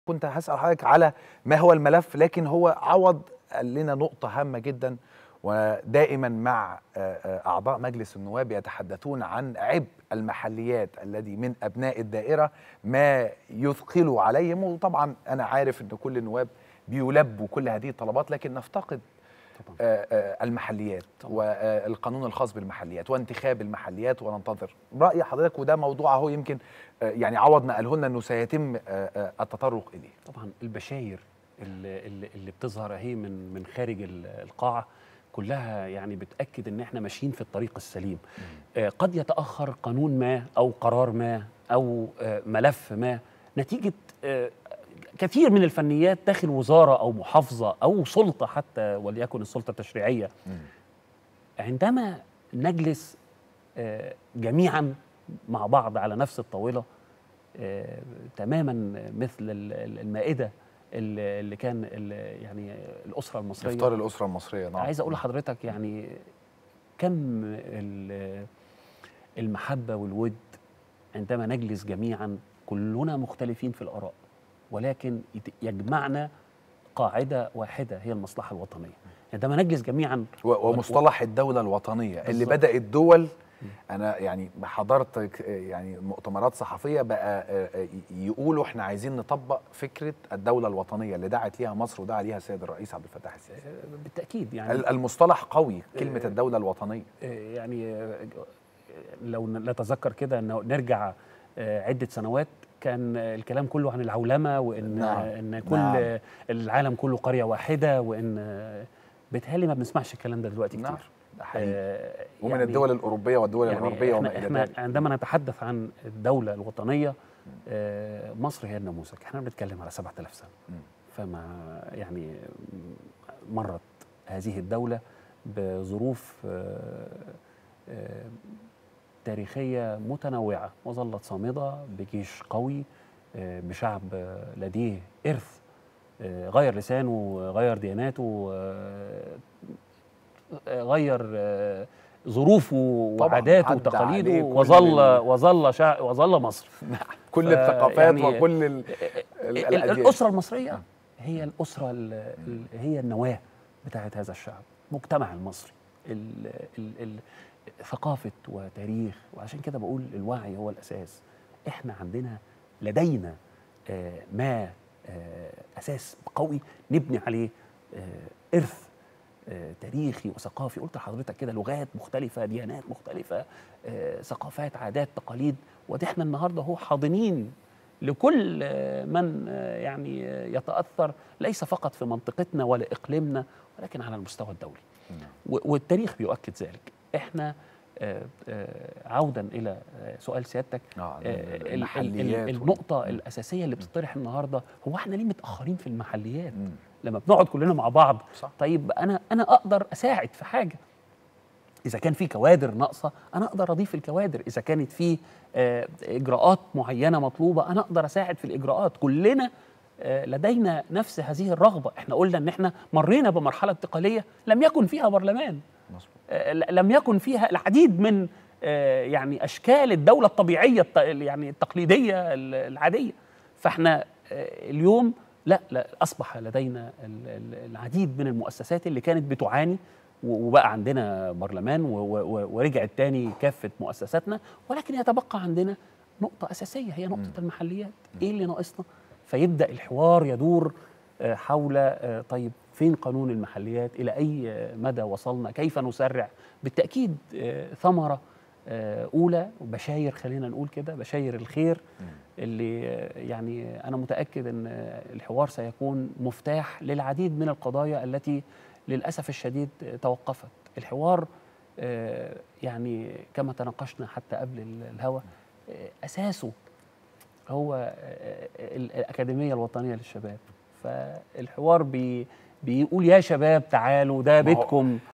كنت هسأل حضرتك على ما هو الملف لكن هو عوض قال لنا نقطة هامة جدا ودائما مع أعضاء مجلس النواب يتحدثون عن عبء المحليات الذي من أبناء الدائرة ما يثقل عليهم وطبعا أنا عارف أن كل النواب بيلبوا كل هذه الطلبات لكن نفتقد طبعا. المحليات والقانون الخاص بالمحليات وانتخاب المحليات وننتظر رأي حضرتك وده موضوع اهو يمكن يعني عوض نقله لنا انه سيتم التطرق اليه طبعا البشاير اللي, اللي, اللي بتظهر اهي من من خارج القاعه كلها يعني بتاكد ان احنا ماشيين في الطريق السليم آه قد يتاخر قانون ما او قرار ما او آه ملف ما نتيجه آه كثير من الفنيات داخل وزاره او محافظه او سلطه حتى وليكن السلطه التشريعيه عندما نجلس جميعا مع بعض على نفس الطاوله تماما مثل المائده اللي كان يعني الاسره المصريه افطار الاسره المصريه نعم عايز اقول لحضرتك يعني كم المحبه والود عندما نجلس جميعا كلنا مختلفين في الاراء ولكن يجمعنا قاعده واحده هي المصلحه الوطنيه عندما نجلس جميعا ومصطلح الدوله الوطنيه بالزبط. اللي بدات دول انا يعني حضرت يعني مؤتمرات صحفيه بقى يقولوا احنا عايزين نطبق فكره الدوله الوطنيه اللي دعت ليها مصر ودعا ليها السيد الرئيس عبد الفتاح السيسي بالتاكيد يعني المصطلح قوي كلمه الدوله الوطنيه يعني لو نتذكر كده انه نرجع عده سنوات كان الكلام كله عن العولمه وان نعم. ان كل نعم. العالم كله قريه واحده وان بيتهيألي ما بنسمعش الكلام ده دلوقتي كتير نعم. ده حقيقي آه ومن يعني الدول الاوروبيه والدول يعني الغربيه وما الى ذلك عندما نتحدث عن الدوله الوطنيه آه مصر هي النموذج احنا بنتكلم على 7000 سنه م. فما يعني مرت هذه الدوله بظروف آه تاريخيه متنوعه وظلت صامده بجيش قوي بشعب لديه ارث غير لسانه غير دياناته غير ظروفه وعاداته وتقاليده وظل وظل شع... وظل مصر كل الثقافات يعني وكل ال ال الاسره المصريه هي الاسره ال ال هي النواه بتاعت هذا الشعب المجتمع المصري ال ال ال ثقافه وتاريخ وعشان كده بقول الوعي هو الاساس احنا عندنا لدينا آه ما آه اساس قوي نبني عليه آه ارث تاريخي وثقافي قلت لحضرتك كده لغات مختلفة ديانات مختلفة ثقافات عادات تقاليد وده احنا النهاردة هو حاضنين لكل من يعني يتأثر ليس فقط في منطقتنا ولا إقليمنا ولكن على المستوى الدولي والتاريخ بيؤكد ذلك احنا عودا الى سؤال سيادتك آه النقطه الاساسيه اللي بتطرح النهارده هو احنا ليه متاخرين في المحليات م. لما بنقعد كلنا مع بعض صح. طيب انا انا اقدر اساعد في حاجه اذا كان في كوادر ناقصه انا اقدر اضيف الكوادر اذا كانت في آه اجراءات معينه مطلوبه انا اقدر اساعد في الاجراءات كلنا آه لدينا نفس هذه الرغبه احنا قلنا ان احنا مرينا بمرحله انتقاليه لم يكن فيها برلمان آه لم يكن فيها العديد من يعني اشكال الدوله الطبيعيه يعني التقليديه العاديه فاحنا اليوم لا لا اصبح لدينا العديد من المؤسسات اللي كانت بتعاني وبقى عندنا برلمان ورجعت تاني كافه مؤسساتنا ولكن يتبقى عندنا نقطه اساسيه هي نقطه المحليات ايه اللي ناقصنا فيبدا الحوار يدور حول طيب فين قانون المحليات الى اي مدى وصلنا كيف نسرع بالتاكيد ثمره اولى بشاير خلينا نقول كده بشاير الخير اللي يعني انا متاكد ان الحوار سيكون مفتاح للعديد من القضايا التي للاسف الشديد توقفت الحوار يعني كما تناقشنا حتى قبل الهوا اساسه هو الاكاديميه الوطنيه للشباب فالحوار بي بيقول يا شباب تعالوا ده بيتكم